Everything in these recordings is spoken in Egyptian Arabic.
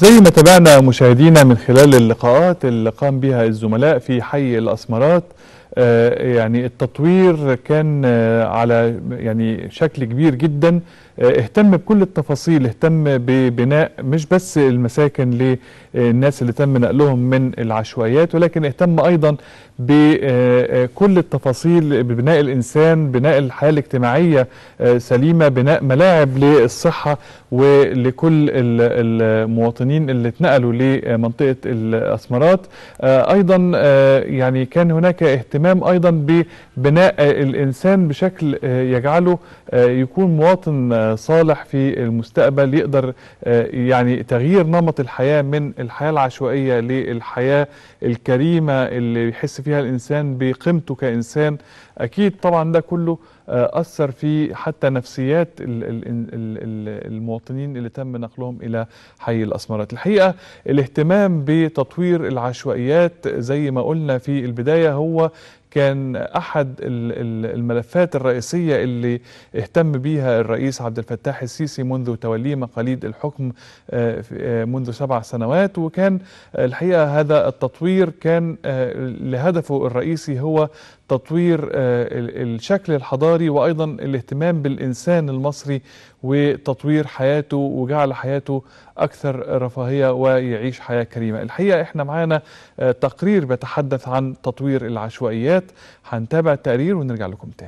زي ما تابعنا مشاهدينا من خلال اللقاءات اللي قام بها الزملاء في حي الأسمرات آه، يعني التطوير كان آه، على يعني شكل كبير جدا آه، اهتم بكل التفاصيل اهتم ببناء مش بس المساكن للناس اللي تم نقلهم من العشوائيات ولكن اهتم ايضا بكل التفاصيل ببناء الانسان بناء الحياه الاجتماعيه آه، سليمه بناء ملاعب للصحه ولكل ال- المواطنين اللي اتنقلوا لمنطقه الاسمرات آه، ايضا آه، يعني كان هناك اهتمام ايضا ببناء الانسان بشكل آه، يجعله آه، يكون مواطن آه، صالح في المستقبل يقدر آه، يعني تغيير نمط الحياه من الحياه العشوائيه للحياه الكريمه اللي يحس فيها الانسان بقيمته كانسان اكيد طبعا ده كله آه، اثر في حتى نفسيات ال- ال- ال- ال- المواطنين اللي تم نقلهم الى حي الاسمرات الحقيقه الاهتمام بتطوير العشوائيات زي ما قلنا في البدايه هو كان احد ال- ال- الملفات الرئيسيه اللي اهتم بيها الرئيس عبد الفتاح السيسي منذ توليه مقاليد الحكم آه، في- آه، منذ سبع سنوات وكان آه، الحقيقه هذا التطوير كان آه، لهدفه الرئيسي هو تطوير آه، ال- الشكل الحضاري وايضا الاهتمام بالانسان المصري وتطوير حياته وجعل حياته اكثر رفاهيه ويعيش حياه كريمه. الحقيقه احنا معانا آه، تقرير بيتحدث عن تطوير العشوائيات هنتابع التقرير ونرجع لكم تاني.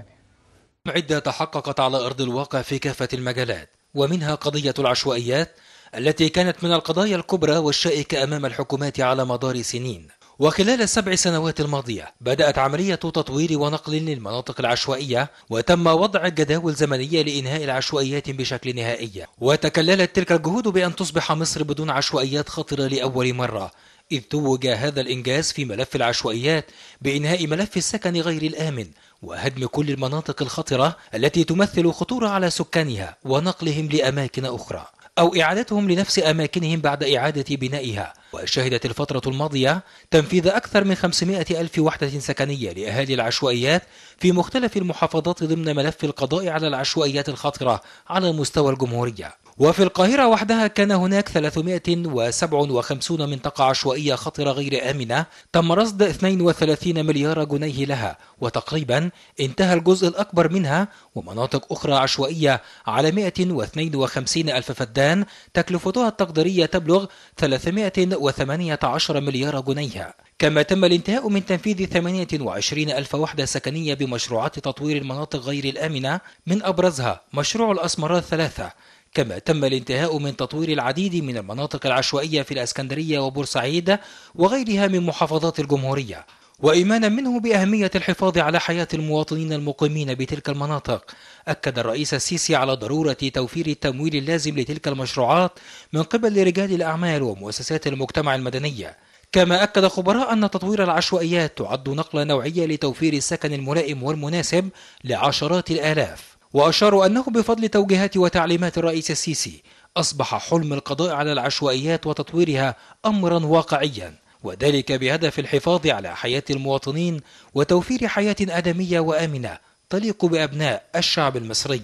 عدة تحققت على أرض الواقع في كافة المجالات ومنها قضية العشوائيات التي كانت من القضايا الكبرى والشائكة أمام الحكومات على مدار سنين وخلال السبع سنوات الماضية بدأت عملية تطوير ونقل للمناطق العشوائية وتم وضع جداول زمنية لإنهاء العشوائيات بشكل نهائي وتكللت تلك الجهود بأن تصبح مصر بدون عشوائيات خطرة لأول مرة إذ توج هذا الإنجاز في ملف العشوائيات بإنهاء ملف السكن غير الآمن وهدم كل المناطق الخطرة التي تمثل خطورة على سكانها ونقلهم لأماكن أخرى أو إعادتهم لنفس أماكنهم بعد إعادة بنائها وشهدت الفترة الماضية تنفيذ أكثر من 500 ألف وحدة سكنية لأهالي العشوائيات في مختلف المحافظات ضمن ملف القضاء على العشوائيات الخطرة على مستوى الجمهورية وفي القاهرة وحدها كان هناك 357 منطقة عشوائية خطرة غير آمنة تم رصد 32 مليار جنيه لها وتقريبا انتهى الجزء الأكبر منها ومناطق أخرى عشوائية على 152 ألف فدان تكلفتها التقديرية تبلغ 318 مليار جنيه كما تم الانتهاء من تنفيذ 28 ألف وحدة سكنية بمشروعات تطوير المناطق غير الآمنة من أبرزها مشروع الأسمرات ثلاثة كما تم الانتهاء من تطوير العديد من المناطق العشوائية في الأسكندرية وبورسعيد وغيرها من محافظات الجمهورية وإيمانا منه بأهمية الحفاظ على حياة المواطنين المقيمين بتلك المناطق أكد الرئيس السيسي على ضرورة توفير التمويل اللازم لتلك المشروعات من قبل رجال الأعمال ومؤسسات المجتمع المدنية كما أكد خبراء أن تطوير العشوائيات تعد نقلة نوعية لتوفير السكن الملائم والمناسب لعشرات الآلاف وأشاروا أنه بفضل توجيهات وتعليمات الرئيس السيسي أصبح حلم القضاء على العشوائيات وتطويرها أمرا واقعيا وذلك بهدف الحفاظ على حياة المواطنين وتوفير حياة آدمية وآمنة تليق بأبناء الشعب المصري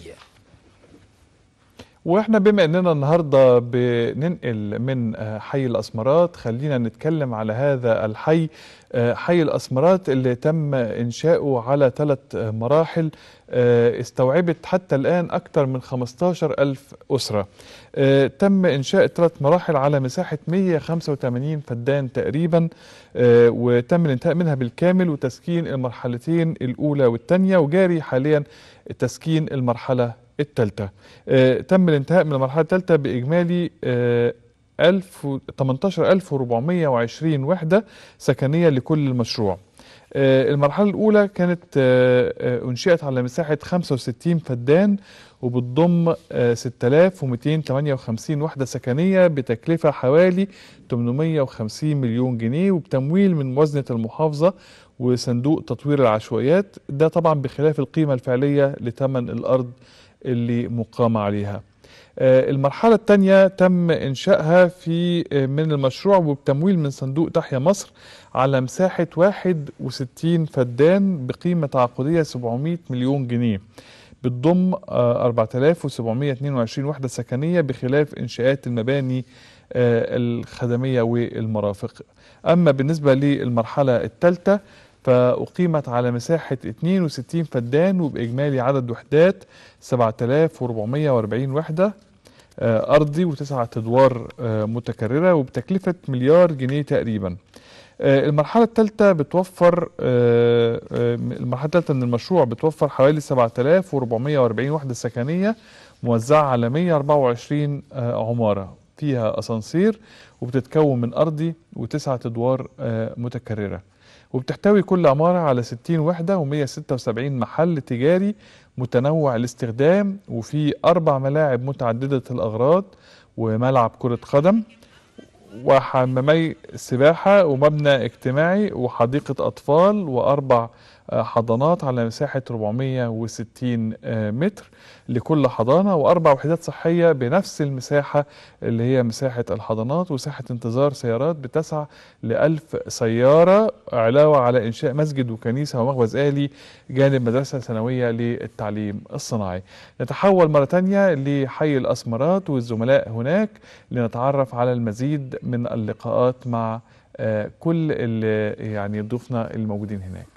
واحنا بما اننا النهارده بننقل من آه، حي الاسمرات خلينا نتكلم على هذا الحي آه، حي الاسمرات اللي تم انشاؤه على ثلاث مراحل آه، استوعبت حتى الان اكثر من 15 الف اسره آه، تم انشاء ثلاث مراحل على مساحه 185 فدان تقريبا آه، وتم الانتهاء منها بالكامل وتسكين المرحلتين الاولى والثانيه وجاري حاليا تسكين المرحله الثالثة آه تم الانتهاء من المرحلة الثالثة بإجمالي آه 1000 و- 18420 وحدة سكنية لكل المشروع آه المرحلة الأولى كانت آه آه أنشئت على مساحة 65 فدان وبتضم آه 6258 وحدة سكنية بتكلفة حوالي 850 مليون جنيه وبتمويل من موازنة المحافظة وصندوق تطوير العشوائيات ده طبعا بخلاف القيمة الفعلية لثمن الأرض اللي مقام عليها آه، المرحلة الثانية تم إنشائها في آه، من المشروع وبتمويل من صندوق تحيا مصر على مساحة 61 فدان بقيمة تعاقدية 700 مليون جنيه بتضم آه، 4722 وحدة سكنية بخلاف إنشاءات المباني الخدمية والمرافق أما بالنسبة للمرحلة الثالثة فأقيمت على مساحة 62 فدان وبإجمالي عدد وحدات 7440 وحدة أرضي وتسعة أدوار متكررة وبتكلفة مليار جنيه تقريبا المرحلة الثالثة بتوفر المرحلة الثالثة من المشروع بتوفر حوالي 7440 وحدة سكنية موزعة على 124 عمارة فيها أسانسير وبتتكون من أرضي وتسعة أدوار متكررة وبتحتوي كل عمارة على 60 وحدة و176 محل تجاري متنوع الاستخدام وفي أربع ملاعب متعددة الأغراض وملعب كرة قدم وحمامي سباحة ومبنى اجتماعي وحديقة أطفال وأربع حضانات على مساحة 460 متر لكل حضانة وأربع وحدات صحية بنفس المساحة اللي هي مساحة الحضانات وساحة انتظار سيارات بتسع لألف سيارة علاوة على إنشاء مسجد وكنيسة ومخبز آلي جانب مدرسة ثانوية للتعليم الصناعي نتحول مرة تانية لحي الأسمرات والزملاء هناك لنتعرف على المزيد من اللقاءات مع كل اللي يعني ضيوفنا الموجودين هناك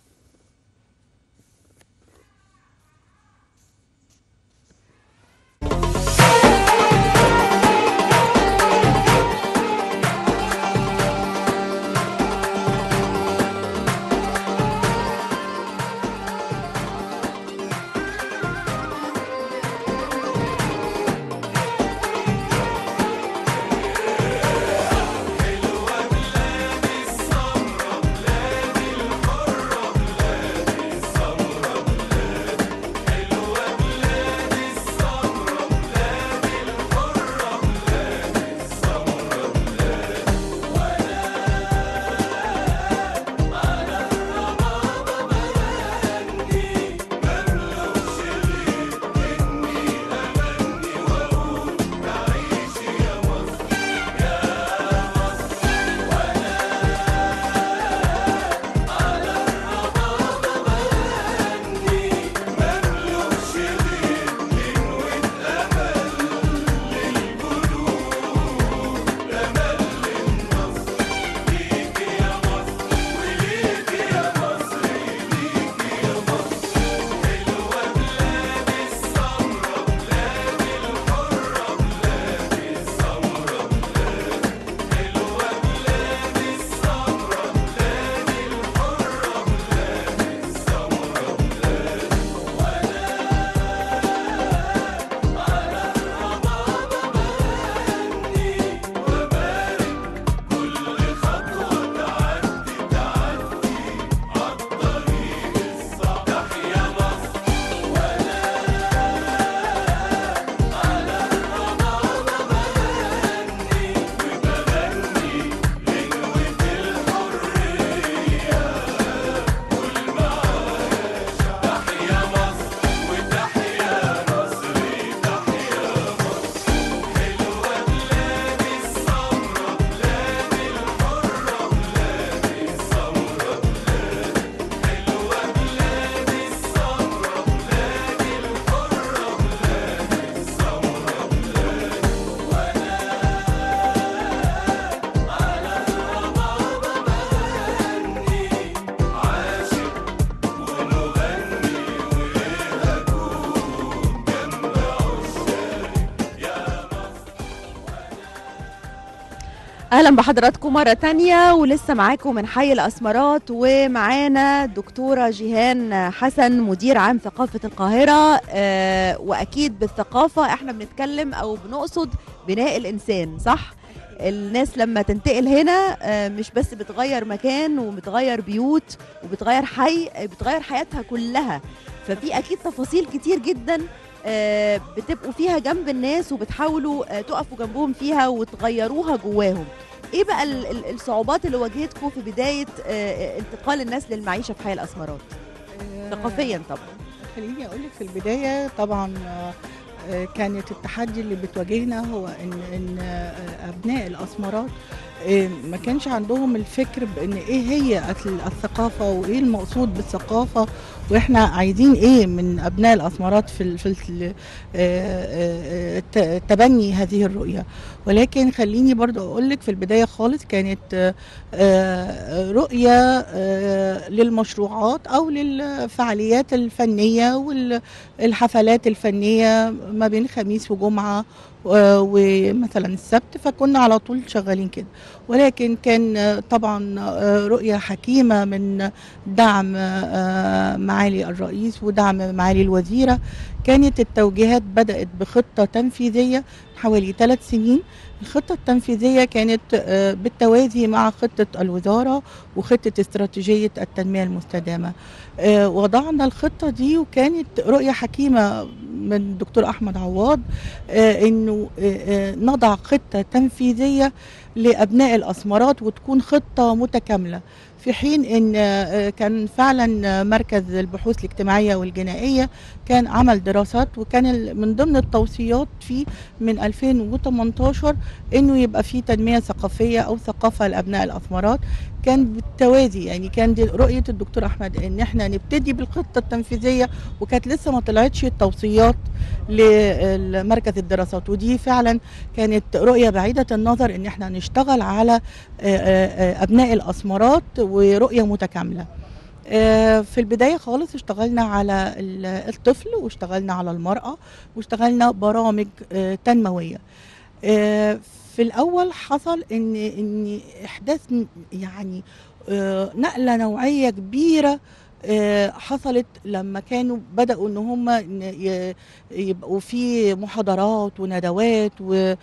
اهلا بحضراتكم مره تانية ولسه معاكم من حي الاسمرات ومعانا دكتوره جيهان حسن مدير عام ثقافه القاهره آه واكيد بالثقافه احنا بنتكلم او بنقصد بناء الانسان صح الناس لما تنتقل هنا آه مش بس بتغير مكان وبتغير بيوت وبتغير حي بتغير حياتها كلها ففي اكيد تفاصيل كتير جدا آه بتبقوا فيها جنب الناس وبتحاولوا آه تقفوا جنبهم فيها وتغيروها جواهم ايه بقى ال- ال- الصعوبات اللي واجهتكم في بدايه آه انتقال الناس للمعيشه في حي الاسمرات ثقافيا طبعا خليني اقول لك في البدايه طبعا آه، آه، كانت التحدي اللي بتواجهنا هو ان ان آه، ابناء الاسمرات آه، ما كانش عندهم الفكر بان ايه هي ال- الثقافه وايه المقصود بالثقافه واحنا عايزين ايه من ابناء الاسمرات في ال- في ال- آه، آه، آه، ت- تبني هذه الرؤيه ولكن خليني برضو اقول لك في البدايه خالص كانت آه، آه، رؤيه آه، للمشروعات او للفعاليات الفنيه والحفلات الفنيه ما بين خميس وجمعه و- ومثلا السبت فكنا على طول شغالين كده ولكن كان آه، طبعا آه، رؤية حكيمة من دعم آه، معالي الرئيس ودعم معالي الوزيرة كانت التوجيهات بدأت بخطة تنفيذية حوالي ثلاث سنين الخطة التنفيذية كانت آه، بالتوازي مع خطة الوزارة وخطة استراتيجية التنمية المستدامة آه، وضعنا الخطة دي وكانت رؤية حكيمة من الدكتور أحمد عواد آه، انه آه، آه، نضع خطه تنفيذيه لابناء الاسمرات وتكون خطه متكامله في حين ان آه، كان فعلا آه، مركز البحوث الاجتماعيه والجنائيه كان عمل دراسات وكان ال- من ضمن التوصيات فيه من 2018 انه يبقى في تنميه ثقافيه او ثقافه لابناء الاسمرات كان بالتوازي يعني كان دي رؤيه الدكتور احمد ان احنا نبتدي بالخطه التنفيذيه وكانت لسه ما طلعتش التوصيات لمركز الدراسات ودي فعلا كانت رؤيه بعيده النظر ان احنا نشتغل على آه، آه، آه، ابناء الاسمرات ورؤيه متكامله آه، في البدايه خالص اشتغلنا على ال- الطفل واشتغلنا على المراه واشتغلنا برامج آه، تنمويه آه، في الاول حصل ان ان احداث ن- يعني آه، نقله نوعيه كبيره آه، حصلت لما كانوا بداوا ان هم ي- يبقوا في محاضرات وندوات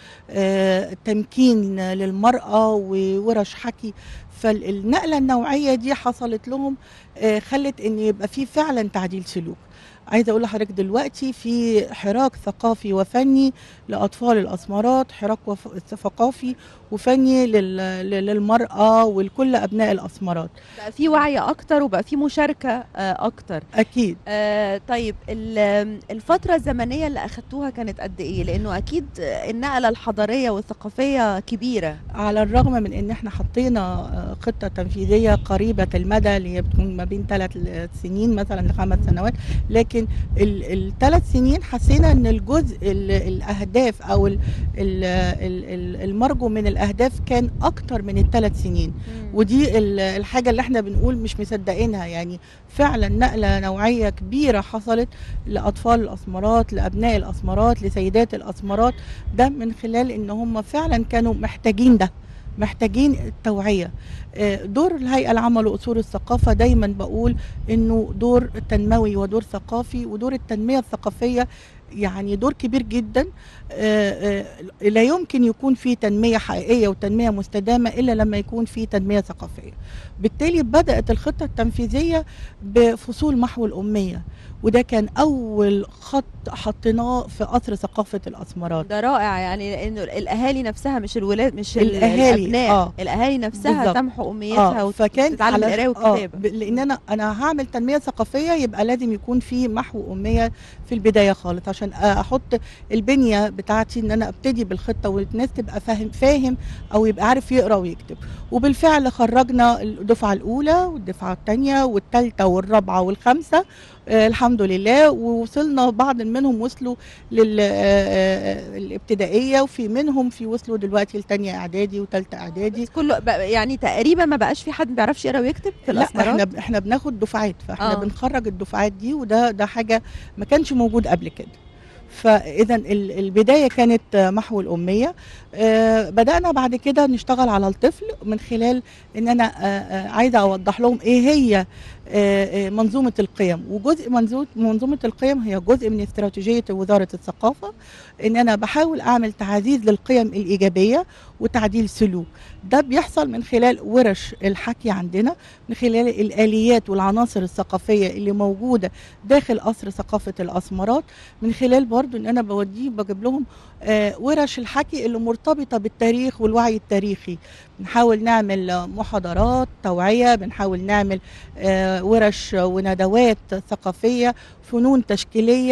وتمكين للمراه وورش حكي فالنقله النوعيه دي حصلت لهم آه، خلت ان يبقى في فعلا تعديل سلوك عايزه اقول لحضرتك دلوقتي في حراك ثقافي وفني لاطفال الاسمرات حراك وف- ثقافي وفني لل- لل- للمراه ولكل ابناء الاسمرات بقى في وعي اكتر وبقى في مشاركه آه، اكتر اكيد آه طيب ال- الفترة الزمنية اللي أخدتوها كانت قد إيه؟ لأنه أكيد النقلة الحضارية والثقافية كبيرة على الرغم من ان احنا حطينا آه، خطه تنفيذيه قريبه المدى اللي هي بتكون ما بين ثلاث سنين مثلا لخمس سنوات لكن الثلاث سنين حسينا ان الجزء ال- الاهداف او ال- ال- ال- ال- المرجو من الاهداف كان اكتر من الثلاث سنين ودي ال- الحاجه اللي احنا بنقول مش مصدقينها يعني فعلا نقله نوعيه كبيره حصلت لاطفال الاسمرات لابناء الاسمرات لسيدات الاسمرات ده من خلال ان هم فعلا كانوا محتاجين ده محتاجين التوعيه آه، دور الهيئه العامه لاصول الثقافه دايما بقول انه دور تنموي ودور ثقافي ودور التنميه الثقافيه يعني دور كبير جدا آه، آه، لا يمكن يكون في تنميه حقيقيه وتنميه مستدامه الا لما يكون في تنميه ثقافيه بالتالي بدات الخطه التنفيذيه بفصول محو الاميه وده كان اول خط حطيناه في قصر ثقافه الاسمرات ده رائع يعني لأنه الأهالي نفسها مش الولاد مش ال- الأهالي، الأبناء آه. الأهالي نفسها بالظبط. تمحو أميتها اه فكان وتتعلم على- القراية آه، والكتابة ب- لان انا انا هعمل تنميه ثقافيه يبقى لازم يكون في محو اميه في البدايه خالص عشان احط البنيه بتاعتي ان انا ابتدي بالخطه والناس تبقى فاهم فاهم او يبقى عارف يقرا ويكتب وبالفعل خرجنا الدفعه الاولى والدفعه الثانيه والثالثه والرابعه والخامسه آه الحمد لله ووصلنا بعض منهم وصلوا للابتدائيه وفي منهم في وصلوا دلوقتي لثانيه اعدادي وثالثه اعدادي بس كله بقى يعني تقريبا ما بقاش في حد ما بيعرفش يقرا ويكتب في لا الأسمرات احنا احنا بناخد دفعات فاحنا آه. آه. بنخرج الدفعات دي وده ده حاجه ما كانش موجود قبل كده فاذا ال- البدايه كانت آه، محو الاميه آه، بدانا بعد كده نشتغل على الطفل من خلال ان انا آه، آه، عايزه اوضح لهم ايه هي آه، آه، منظومه القيم وجزء منظومه منظومه القيم هي جزء من استراتيجيه وزاره الثقافه ان انا بحاول اعمل تعزيز للقيم الايجابيه وتعديل سلوك ده بيحصل من خلال ورش الحكي عندنا من خلال الآليات والعناصر الثقافية اللي موجودة داخل قصر ثقافة الأسمرات من خلال برضو إن أنا بوديه بجيب لهم آه، ورش الحكي اللي مرتبطة بالتاريخ والوعي التاريخي بنحاول نعمل آه، محاضرات توعية بنحاول نعمل آه، ورش وندوات ثقافية فنون تشكيلية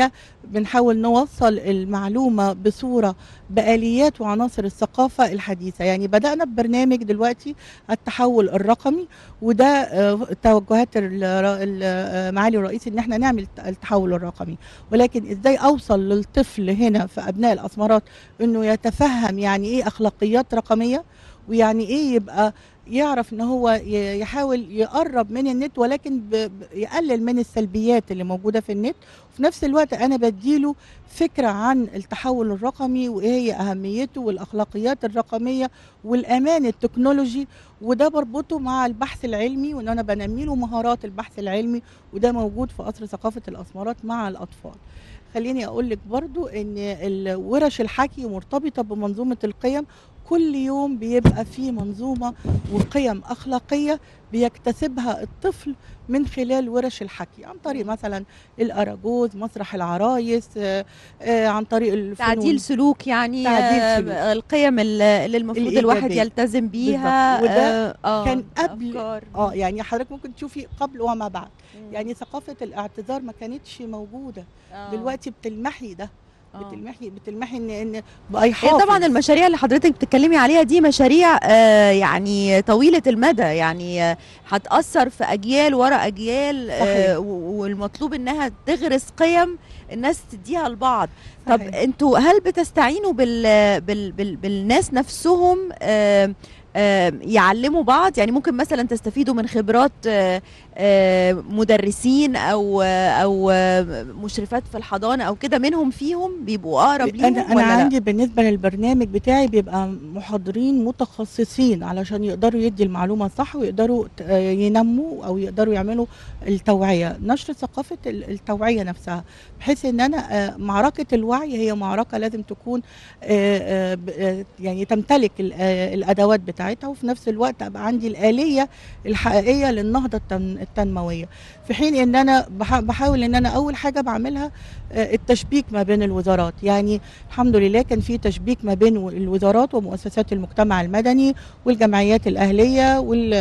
بنحاول نوصل المعلومة بصورة بآليات وعناصر الثقافة الحديثة يعني بدأنا ببرنامج دلوقتي التحول الرقمي وده آه، توجهات ال- ال- آه، معالي الرئيس ان احنا نعمل التحول الرقمي ولكن ازاي اوصل للطفل هنا في ابناء الاسمرات انه يتفهم يعني ايه اخلاقيات رقمية ويعني ايه يبقى يعرف ان هو ي- يحاول يقرب من النت ولكن ب- ب- يقلل من السلبيات اللي موجوده في النت وفي نفس الوقت انا بديله فكره عن التحول الرقمي وايه هي اهميته والاخلاقيات الرقميه والامان التكنولوجي وده بربطه مع البحث العلمي وان انا بنمي له مهارات البحث العلمي وده موجود في قصر ثقافه الاسمرات مع الاطفال خليني اقول لك برضو ان ال- ورش الحكي مرتبطه بمنظومه القيم كل يوم بيبقى في منظومه وقيم اخلاقيه بيكتسبها الطفل من خلال ورش الحكي عن طريق مثلا الاراجوز مسرح العرايس آه، آه، عن طريق الفنون تعديل سلوك يعني تعديل آه، سلوك. القيم ال- اللي المفروض الواحد الإيجابية. يلتزم بيها بالظبط. وده آه، آه، كان قبل- أفكار. اه يعني حضرتك ممكن تشوفي قبل وما بعد مم. يعني ثقافه الاعتذار ما كانتش موجوده آه، دلوقتي بتلمحي ده آه. بتلمحي بتلمحي ان ان بقى هي يحافظ طبعا المشاريع اللي حضرتك بتتكلمي عليها دي مشاريع آه، يعني طويلة المدى يعني آه، هتأثر في أجيال ورا أجيال آه، صحيح. و- والمطلوب إنها تغرس قيم الناس تديها لبعض طب صحيح. انتوا هل بتستعينوا بال بال بال بالناس نفسهم آه، آه، يعلموا بعض يعني ممكن مثلا تستفيدوا من خبرات آه، آه، مدرسين او آه، او آه، مشرفات في الحضانه او كده منهم فيهم بيبقوا اقرب ليهم انا انا ولا لا؟ عندي بالنسبه للبرنامج بتاعي بيبقى محاضرين متخصصين علشان يقدروا يدي المعلومه صح ويقدروا ت- آه، ينموا او يقدروا يعملوا التوعيه نشر ثقافه ال- التوعيه نفسها بحيث ان انا آه، معركه الوعي هي معركه لازم تكون آه، آه، ب- آه، يعني تمتلك ال- آه، الادوات بتاعتها وفي نفس الوقت ابقى عندي الاليه الحقيقيه للنهضه التن- التنمويه في حين ان انا بح- بحاول ان انا اول حاجه بعملها آه، التشبيك ما بين الوزارات يعني الحمد لله كان في تشبيك ما بين الوزارات ومؤسسات المجتمع المدني والجمعيات الأهلية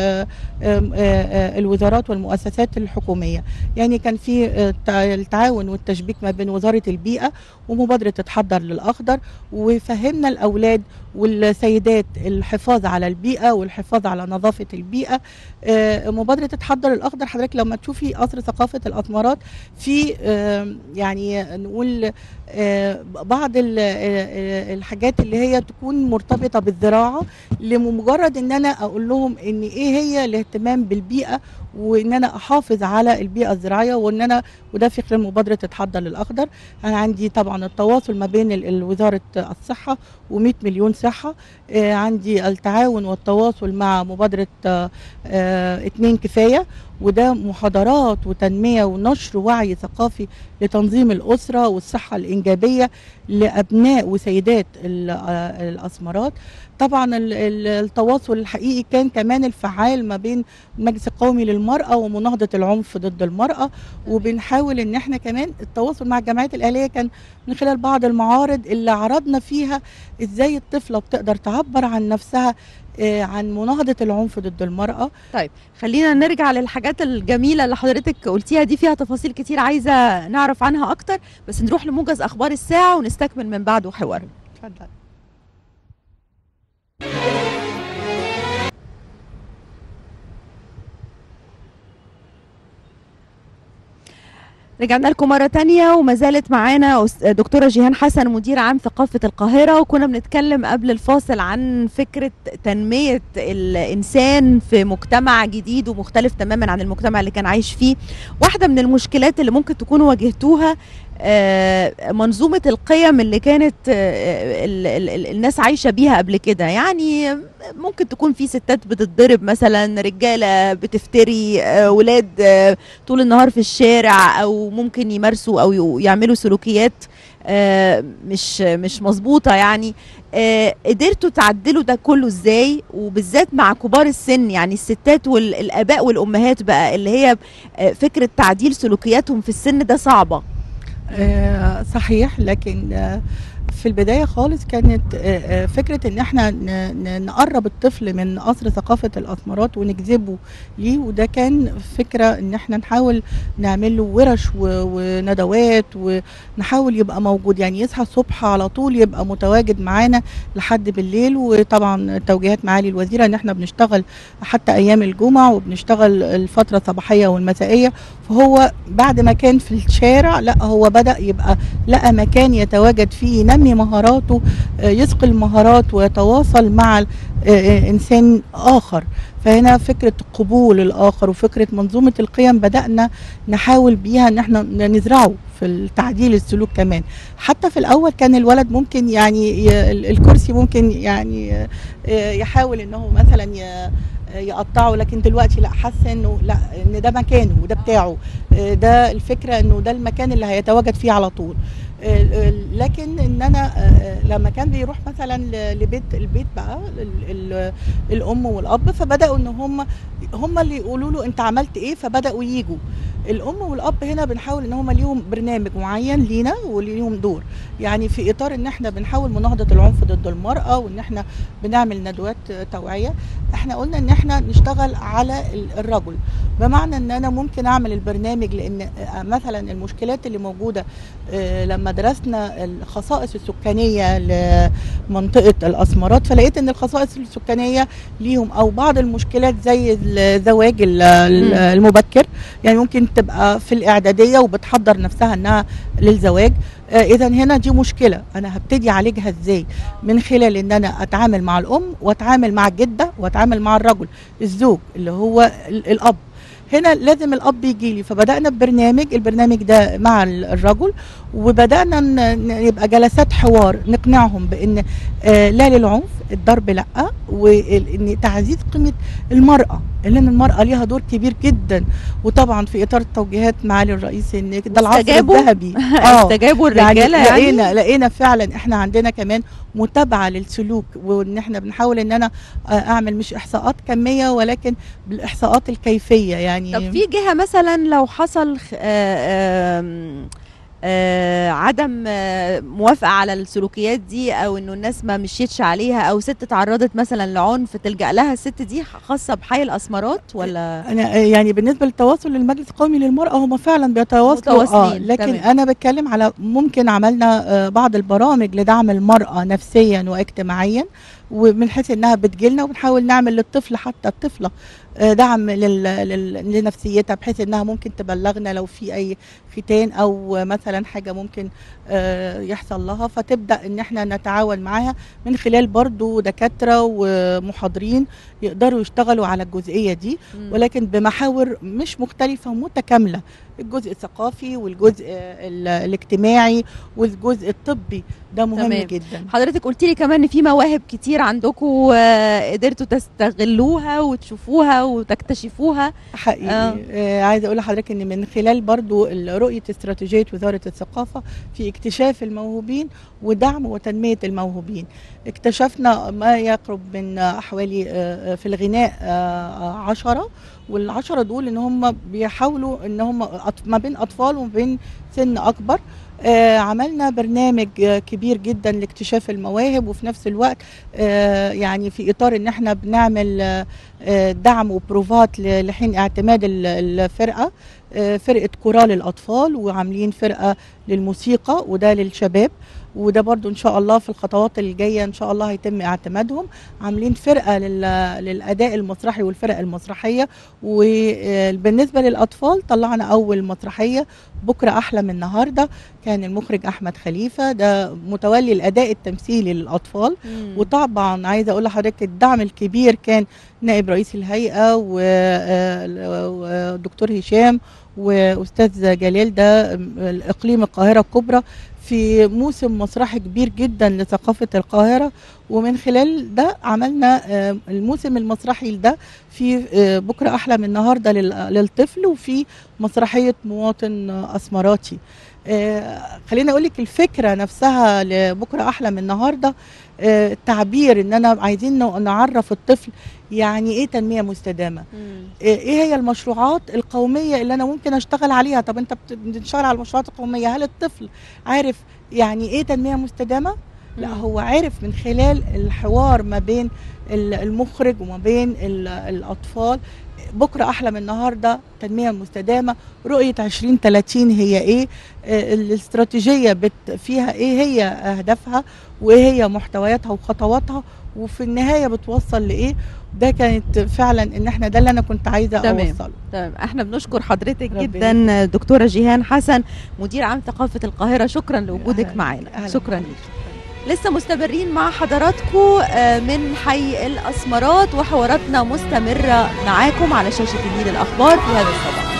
والوزارات والمؤسسات الحكومية يعني كان في آه، تع- التعاون والتشبيك ما بين وزارة البيئة ومبادرة تتحضر للأخضر وفهمنا الأولاد والسيدات الحفاظ على البيئة والحفاظ على نظافة البيئة آه، مبادرة تتحضر الأخضر حضرتك لما تشوفي قصر ثقافة الأسمرات في آه، يعني نقول آه، بعض ال- آه، الحاجات اللي هي تكون مرتبطة بالزراعة لمجرد ان انا اقول لهم ان ايه هي الاهتمام بالبيئة وان انا احافظ على البيئة الزراعية وان انا وده في خلال مبادرة تتحضر للاخضر انا عندي طبعا التواصل ما بين ال- ال- وزارة الصحة و100 مليون صحة آه، عندي التعاون والتواصل مع مبادرة آه، آه، اتنين كفاية وده محاضرات وتنمية ونشر وعي ثقافي لتنظيم الأسرة والصحة الإنجابية لأبناء وسيدات ال- آه، الأسمرات طبعا ال- ال- التواصل الحقيقي كان كمان الفعال ما بين المجلس القومي للمرأة ومناهضة العنف ضد المرأة وبنحاول ان احنا كمان التواصل مع الجمعيات الأهلية كان من خلال بعض المعارض اللي عرضنا فيها ازاي الطفلة بتقدر تعبر عن نفسها آه، عن مناهضة العنف ضد المرأة خلينا نرجع للحاجات الجميلة اللي حضرتك قلتيها دي فيها تفاصيل كتير عايزة نعرف عنها أكتر بس نروح لموجز أخبار الساعة ونستكمل من بعده حوار اتفضل رجعنا لكم مرة تانية وما زالت معانا أس- دكتورة جيهان حسن مدير عام ثقافة القاهرة وكنا بنتكلم قبل الفاصل عن فكرة تنمية الإنسان في مجتمع جديد ومختلف تماما عن المجتمع اللي كان عايش فيه واحدة من المشكلات اللي ممكن تكونوا واجهتوها آه، منظومة القيم اللي كانت آه، ال- ال- ال- الناس عايشة بيها قبل كده يعني ممكن تكون في ستات بتتضرب مثلا رجالة بتفتري آه، ولاد آه، طول النهار في الشارع او ممكن يمارسوا او ي- يعملوا سلوكيات آه، مش مش مظبوطه يعني آه، قدرتوا تعدلوا ده كله ازاي وبالذات مع كبار السن يعني الستات والاباء والامهات بقى اللي هي آه، فكره تعديل سلوكياتهم في السن ده صعبه آه، صحيح لكن آه، في البداية خالص كانت آه، آه، فكرة ان احنا ن- ن- نقرب الطفل من قصر ثقافة الأسمرات ونجذبه ليه وده كان فكرة ان احنا نحاول نعمل له ورش و- وندوات ونحاول يبقى موجود يعني يصحى الصبح على طول يبقى متواجد معانا لحد بالليل وطبعا توجيهات معالي الوزيرة ان احنا بنشتغل حتى ايام الجمعة وبنشتغل الفترة الصباحية والمسائية فهو بعد ما كان في الشارع لا هو بدأ يبقى لقى مكان يتواجد فيه ينمي مهاراته آه، يثقل مهارات ويتواصل مع ال- آه، آه، انسان اخر فهنا فكره قبول الاخر وفكره منظومه القيم بدانا نحاول بيها ان احنا نزرعه في التعديل السلوك كمان حتى في الاول كان الولد ممكن يعني ي- ال- الكرسي ممكن يعني آه، آه، يحاول انه مثلا ي- يقطعه لكن دلوقتي لا حاسه انه لا ان ده مكانه وده بتاعه آه، ده الفكره انه ده المكان اللي هيتواجد فيه على طول آه، آه، لكن ان انا آه، آه، لما كان بيروح مثلا ل- لبيت البيت بقى ال- ال- الام والاب فبداوا ان هم هم اللي يقولوا له انت عملت ايه فبداوا يجوا الام والاب هنا بنحاول ان هم ليهم برنامج معين لينا وليهم دور يعني في اطار ان احنا بنحاول مناهضه العنف ضد المراه وان احنا بنعمل ندوات توعيه احنا قلنا ان احنا نشتغل على ال- الرجل بمعنى ان انا ممكن اعمل البرنامج لان آه، مثلا المشكلات اللي موجوده آه، لما درسنا الخصائص السكانيه لمنطقه الاسمرات فلقيت ان الخصائص السكانيه ليهم او بعض المشكلات زي الزواج ال- ال- مم. المبكر يعني ممكن تبقى في الاعداديه وبتحضر نفسها انها للزواج اذا هنا دي مشكله انا هبتدي اعالجها ازاي من خلال ان انا اتعامل مع الام واتعامل مع الجده واتعامل مع الرجل الزوج اللي هو ال- الاب هنا لازم الاب يجي لي فبدانا ببرنامج البرنامج ده مع ال- الرجل وبدانا ن- ن- يبقى جلسات حوار نقنعهم بان آه لا للعنف الضرب لا وان تعزيز قيمه المراه لان المراه ليها دور كبير جدا وطبعا في اطار توجيهات معالي الرئيس ان ده العصر واستجابوا؟ الذهبي استجابوا الرجاله يعني, لقينا لقينا فعلا احنا عندنا كمان متابعه للسلوك وان احنا بنحاول ان انا آه، اعمل مش احصاءات كميه ولكن بالاحصاءات الكيفيه يعني طب في جهه مثلا لو حصل خ- آه، آم، آه، عدم آه، موافقه على السلوكيات دي او انه الناس ما مشيتش عليها او ست تعرضت مثلا لعنف تلجا لها الست دي خاصه بحي الاسمرات ولا انا آه، يعني بالنسبه للتواصل للمجلس القومي للمراه هم فعلا بيتواصلوا اه متواصلين، لكن تمام. انا بتكلم على ممكن عملنا آه، بعض البرامج لدعم المراه نفسيا واجتماعيا ومن حيث انها بتجيلنا وبنحاول نعمل للطفل حتى الطفله آه، دعم لل... لل... لنفسيتها بحيث انها ممكن تبلغنا لو في اي ختان او مثلا حاجه ممكن آه، يحصل لها فتبدا ان احنا نتعاون معاها من خلال برضو دكاتره ومحاضرين يقدروا يشتغلوا على الجزئيه دي مم. ولكن بمحاور مش مختلفة متكاملة الجزء الثقافي والجزء ال- الاجتماعي والجزء الطبي ده مهم تمام. جدا حضرتك قلت لي كمان ان في مواهب كتير عندكم قدرتوا تستغلوها وتشوفوها وتكتشفوها حقيقي آه. آه. آه عايزه اقول لحضرتك ان من خلال برضو ال- رؤيه استراتيجيه وزاره الثقافه في اكتشاف الموهوبين ودعم وتنميه الموهوبين اكتشفنا ما يقرب من آه، حوالي آه، آه، في الغناء آه، آه، عشرة والعشرة دول ان هم بيحاولوا ان هم أط- ما بين اطفال وما بين سن اكبر آه عملنا برنامج آه كبير جدا لاكتشاف المواهب وفي نفس الوقت آه يعني في اطار ان احنا بنعمل آه آه، دعم وبروفات ل- لحين اعتماد ال- الفرقه آه، فرقه كورال الاطفال وعاملين فرقه للموسيقى وده للشباب وده برضو ان شاء الله في الخطوات الجايه ان شاء الله هيتم اعتمادهم عاملين فرقه لل- للاداء المسرحي والفرق المسرحيه وبالنسبه للاطفال طلعنا اول مسرحيه بكره احلى من النهارده كان المخرج احمد خليفه ده متولي الاداء التمثيلي للاطفال وطبعا عايزه اقول لحضرتك الدعم الكبير كان نائب رئيس الهيئه والدكتور هشام واستاذ جلال ده الاقليم القاهره الكبرى في موسم مسرحي كبير جدا لثقافه القاهره ومن خلال ده عملنا آه، الموسم المسرحي ده في آه، بكره احلى من النهارده لل- للطفل وفي مسرحيه مواطن اسمراتي آه، خليني اقول لك الفكره نفسها لبكره احلى من النهارده آه، التعبير ان انا عايزين نع- نعرف الطفل يعني ايه تنميه مستدامه ايه هي المشروعات القوميه اللي انا ممكن اشتغل عليها طب انت بت- بتشتغل على المشروعات القوميه هل الطفل عارف يعني ايه تنميه مستدامه لا مم. هو عارف من خلال الحوار ما بين ال- المخرج وما بين ال- الاطفال بكره احلى من النهارده تنميه مستدامه رؤيه 2030 هي ايه آه، الاستراتيجيه بت فيها ايه هي اهدافها وايه هي محتوياتها وخطواتها وفي النهايه بتوصل لايه ده كانت فعلا ان احنا ده اللي انا كنت عايزه تمام. اوصله تمام احنا بنشكر حضرتك ربنا جدا دكتوره جيهان حسن مدير عام ثقافه القاهره شكرا لوجودك أهلاً- معانا أهلاً شكرا بيك. ليك لسه مستمرين مع حضراتكم آه، من حي الاسمرات وحواراتنا مستمره معاكم على شاشه النيل الاخبار في هذا الصباح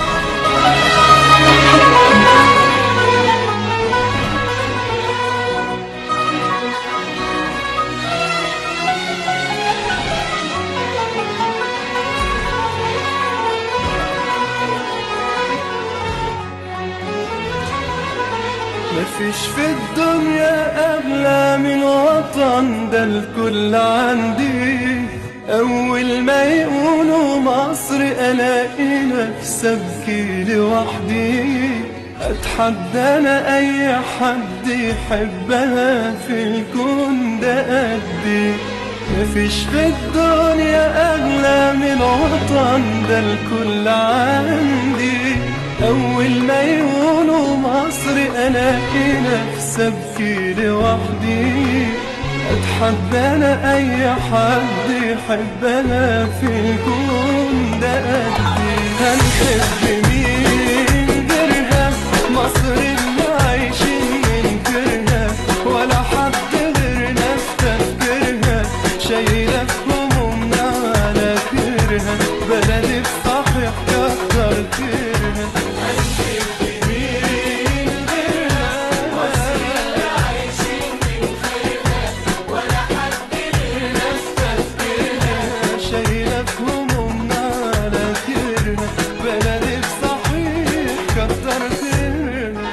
مفيش في الدنيا أغلى من وطن ده الكل عندي أول ما يقولوا مصر ألاقي نفسي أبكي لوحدي أتحدى أنا أي حد يحبها في الكون ده قدي مفيش في الدنيا أغلى من وطن ده الكل عندي أول ما يقولوا مصر ألاقي نفسي أبكي لوحدي أتحدى أنا أي حد يحبها في الكون ده قدي هنحب مين غيرها مصر اللي عايشين ننكرها ولا حد غيرنا في تفكيرها شايلة في همومنا على كرها بلدي بصحيح كتر خيرها هنحب مين غيرها مصر اللي عايشين ننكرها ولا حد غيرنا في تفكيرها شايلة في همومنا على كرها بلدي بصحيح كتر خيرها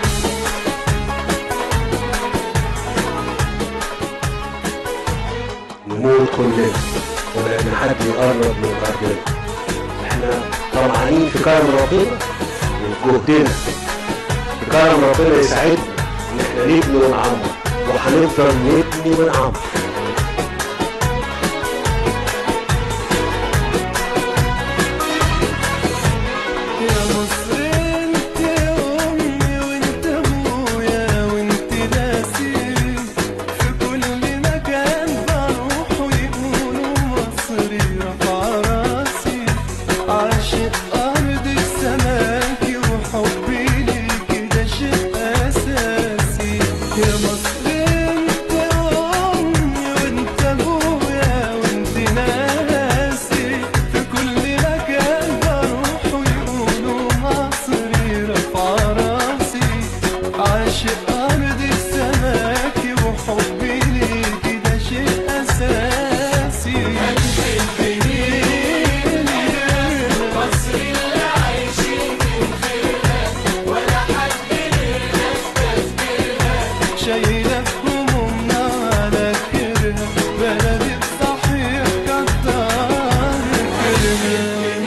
نموت كلنا ولا ان حد يقرب من ارضنا احنا طمعانين في كرم ربنا وجهدنا في كرم ربنا يساعدنا ان احنا نبني ونعمر وهنفضل نبني ونعمر يا مصر انت امي وانت ابويا وانت ناسي في كل مكان بروح ويقولوا مصري رفع راسي عاشق ارض سماكي وحبي ليكي ده شيء اساسي يا مصر انت امي وانت ابويا وانت ناسي في كل مكان بروح ويقولوا مصري رفع راسي عاشق ارض السماكي وحبي ليكي ده شيء اساسي هتحبني مصر اللي عايشين ولا حد غيرنا في شايلة في همومنا على كرها بلدي بصحيح كتر كرها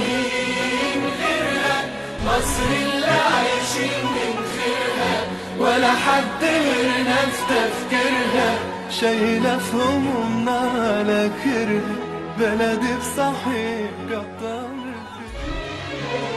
مصر اللي عايشين من خيرها ولا حد غيرنا في تفكيرها شايلة في همومنا على كرها بلدي بصحيح كتر خيرها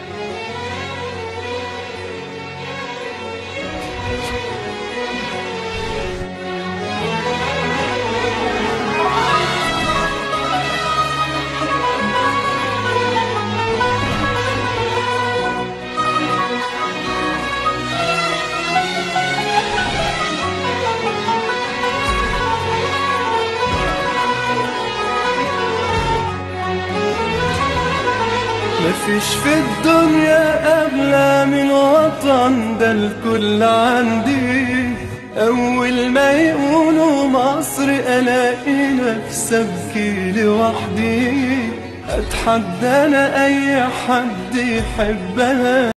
مفيش في الدنيا أغلى من وطن ده الكل عندي أول ما يقولوا مصر ألاقي نفسي أبكي لوحدي أتحدى أنا أي حد يحبها